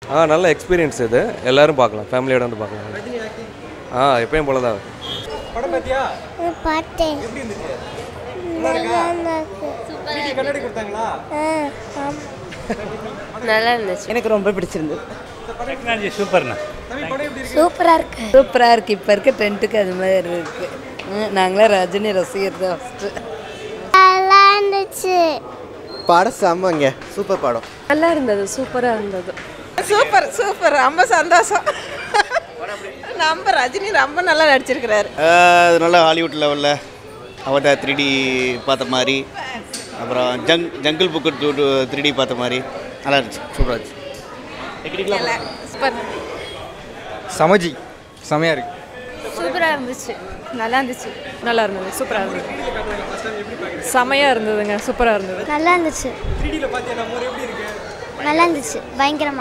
ஆ நல்ல எக்ஸ்பீரியன்ஸ் இது எல்லாரும் பார்க்கலாம் ஃபேமிலியோட வந்து பார்க்கலாம் ஆ எப்பயும் போல தான் படம் பார்த்தியா பார்த்தேன் எப்படி இருந்துச்சு நல்லா இருக்கா வீட்டுக்கு கண்ணாடி கொடுத்தாங்களா நல்லா இருந்துச்சு எனக்கு ரொம்ப பிடிச்சிருந்தது டெக்னாலஜி சூப்பர்ண்ணா தம்பி படம் எப்படி இருக்கு சூப்பராக இருக்கு சூப்பராக இருக்குது இப்போ இருக்க ட்ரெண்டுக்கு அது மாதிரி இருக்குது நாங்களாம் ரஜினி ரசிகர் தான் ஃபஸ்ட்டு நல்லா இருந்துச்சு படம் செம்மங்க சூப்பர் படம் நல்லா இருந்தது சூப்பராக இருந்தது சூப்பர் சூப்பர் ரொம்ப சந்தோஷம் நம்ம ரஜினி ரொம்ப நல்லா நடிச்சிருக்கிறாரு அது நல்லா ஹாலிவுட் லெவலில் அவட்ட த்ரீ டி பார்த்த மாதிரி அப்புறம் jung jungle book two two three D பார்த்த மாதிரி நல்லா இருந்துச்சு சூப்பராக இருந்துச்சு சூப்பர் சமஜி செமையா இருக்கு சூப்பராக இருந்துச்சு நல்லா இருந்துச்சு நல்லா இருந்தது சூப்பராக இருந்தது செமையாக இருந்ததுங்க சூப்பராக இருந்தது நல்லா இருந்துச்சு த்ரீடியில் பார்த்தியா நம்ம ஊர் எப்படி இருக்கு நல்லா இருந்துச்சு பயங்கரமா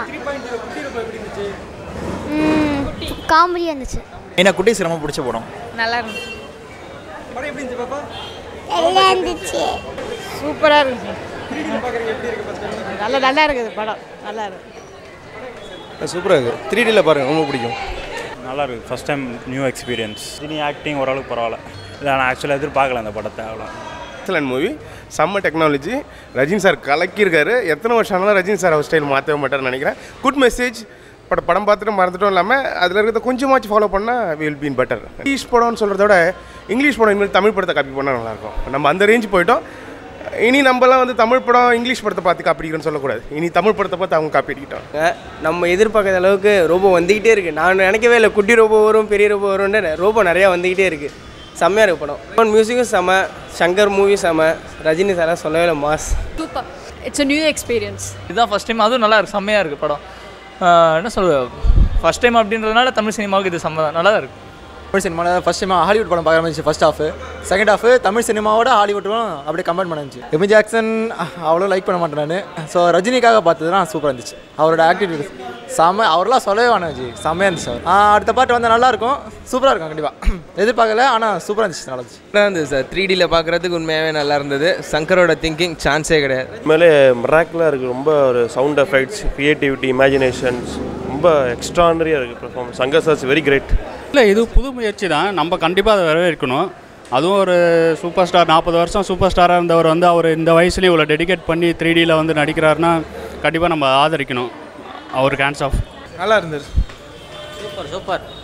காமெடியாக இருந்துச்சு எனக்கு குட்டீஸ் ரொம்ப பிடிச்ச படம் நல்லா இருந்துச்சு படம் எப்படி இருந்துச்சு பாப்பா நல்லா இருந்துச்சு சூப்பராக இருந்துச்சு த்ரீடியில் பார்க்குறீங்க எப்படி இருக்கு ஃபஸ்ட் நல்லா நல்லா இருக்குது படம் நல்லா இருக்கு சூப்பராக இருக்குது த்ரீ டியில் பாருங்கள் ரொம்ப பிடிக்கும் நல்லா இருக்கு ஃபஸ்ட் டைம் நியூ எக்ஸ்பீரியன்ஸ் இனி ஆக்டிங் ஓரளவுக்கு பரவாயில்ல இல்லை நான் ஆக்சுவலாக எதிர்பார்க்கல அந்த படத்தை அவ்வளோ எக்ஸலன்ட் மூவி செம்ம டெக்னாலஜி ரஜினி சார் கலக்கியிருக்காரு எத்தனை வருஷம் ஆனாலும் ரஜினி சார் அவர் ஸ்டைல் மாற்றவே மாட்டார்னு நினைக்கிறேன் குட் மெசேஜ் பட் படம் பார்த்துட்டு மறந்துட்டும் இல்லாமல் அதில் இருக்கிறத கொஞ்சமாச்சும் ஃபாலோ பண்ணால் வில் பீன் பெட்டர் இங்கிலீஷ் படம்னு சொல்கிறத விட இங்கிலீஷ் படம் இனிமேல் தமிழ் படத்தை காப்பி பண்ணால் நல்லாயிருக்கும் நம்ம அந்த ரேஞ்ச் போயிட்டோம் இனி நம்மலாம் வந்து தமிழ் படம் இங்கிலீஷ் படத்தை பார்த்து காப்பி அடிக்கிறோன்னு சொல்லக்கூடாது இனி தமிழ் படத்தை பார்த்து அவங்க காப்பி அடிக்கிட்டோம் நம்ம எதிர்பார்க்காத அளவுக்கு ரோபோ வந்துக்கிட்டே இருக்குது நான் நினைக்கவே இல்லை குட்டி ரோபோ வரும் பெரிய ரோபோ வரும்னு ரோபோ நிறையா வந்துக்கிட்டே இருக்குது செம்மையாக இருக்கு படம் மியூசிக்கும் செம சங்கர் மூவி செம ரஜினி சாரெலாம் சொல்லவே இல்லை mass super it's a new experience இதுதான் ஃபஸ்ட் டைம் அதுவும் நல்லா இருக்கு செம்மையாக இருக்குது படம் ஆஹ் என்ன சொல்றது ஃபஸ்ட் டைம் அப்படின்றதுனால தமிழ் சினிமாவுக்கு இது செம்ம நல்லா தான் இருக்குது தமிழ் சினிமாவில் ஃபஸ்ட் டைம் ஹாலிவுட் படம் பார்க்க இருந்துச்சு first half second half Tamil சினிமாவோட ஹாலிவுட்டும் அப்படியே கம்பேர் பண்ண இருந்துச்சு எமி ஜாக்சன் அவ்வளோ லைக் பண்ண மாட்டேன் நான் ஸோ ரஜினிக்காக பார்த்தது தான் சூப்பராக இருந்துச்சு அவரோட ஆக்டிவிட்டி செம்ம அவரெல்லாம் சொல்லவே வேணாம் ஜி செம்மையாக இருந்துச்சு அவர் ஆ, அடுத்த பாட்டு வந்து நல்லா இருக்கும் சூப்பராக இருக்கும் கண்டிப்பாக எதிர்பார்க்கல ஆனால் சூப்பராக இருந்துச்சு நல்லா இருந்துச்சு நல்லா இருந்தது சார் த்ரீ டியில் பார்க்குறதுக்கு உண்மையாகவே நல்லா இருந்தது சங்கரோட திங்கிங் சான்ஸே கிடையாது உண்மையிலே மிராக்கிளாக இருக்குது ரொம்ப ஒரு சவுண்ட் எஃபெக்ட்ஸ் க்ரியேட்டிவிட்டி இமேஜினேஷன்ஸ் ரொம்ப எக்ஸ்ட்ரானரியாக இருக்குது performance Shankar sir's very great இல்லை இது புது முயற்சி தான் நம்ம கண்டிப்பாக அதை வரவேற்கணும் அதுவும் ஒரு சூப்பர் ஸ்டார் நாற்பது வருஷம் சூப்பர் ஸ்டாராக இருந்தவர் வந்து அவர் இந்த வயசுலேயும் இவ்வளோ டெடிகேட் பண்ணி த்ரீ டியில் வந்து நடிக்கிறாருன்னா கண்டிப்பாக நம்ம ஆதரிக்கணும் அவருக்கு ஹேண்ட்ஸ் ஆஃப் நல்லா இருந்தது சூப்பர் சூப்பர்